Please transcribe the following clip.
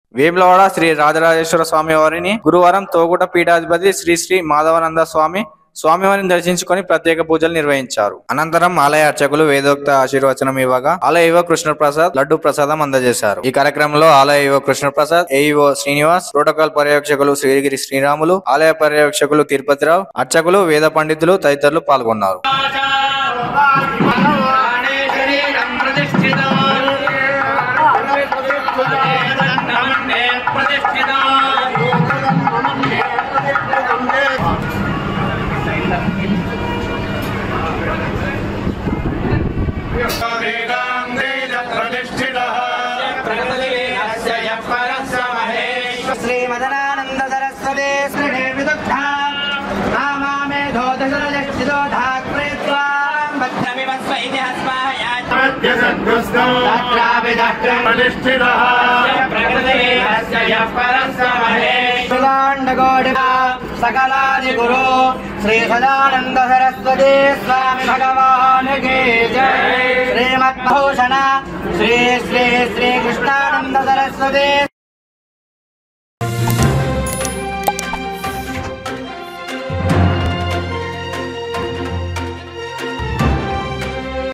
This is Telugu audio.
వేములవాడ శ్రీ రాజరాజేశ్వర స్వామి వారిని గురువారం తోగుట పీఠాధిపతి శ్రీ శ్రీ మాధవానంద స్వామి స్వామివారిని దర్శించుకొని ప్రత్యేక పూజలు నిర్వహించారు అనంతరం ఆలయ అర్చకులు వేదోక్త ఆశీర్వచనం ఇవ్వగా ఆలయ యువ కృష్ణప్రసాద్ లడ్డు ప్రసాదం అందజేశారు ఈ కార్యక్రమంలో ఆలయ యువ కృష్ణప్రసాద్ ఏఈఓ శ్రీనివాస్ ప్రోటోకాల్ పర్యవేక్షకులు శ్రీగిరి శ్రీరాములు ఆలయ పర్యవేక్షకులు తిరుపతిరావు అర్చకులు వేద పండితులు తదితరులు పాల్గొన్నారు శ్రీమదనానంద సరస్వతే శ్రీ విదుగ్ధా నామామేధో దశరథిదో ధాత్రేత్వాం భద్రమివ స్వైతి హస్మాయాత్ ప్రకృతిలాండగోడి సకలాది గురు శ్రీ సదానంద సరస్వతి స్వామి భగవాన్ కి జయ శ్రీమద్భూషణ శ్రీ శ్రీ శ్రీ కృష్ణానంద సరస్వతి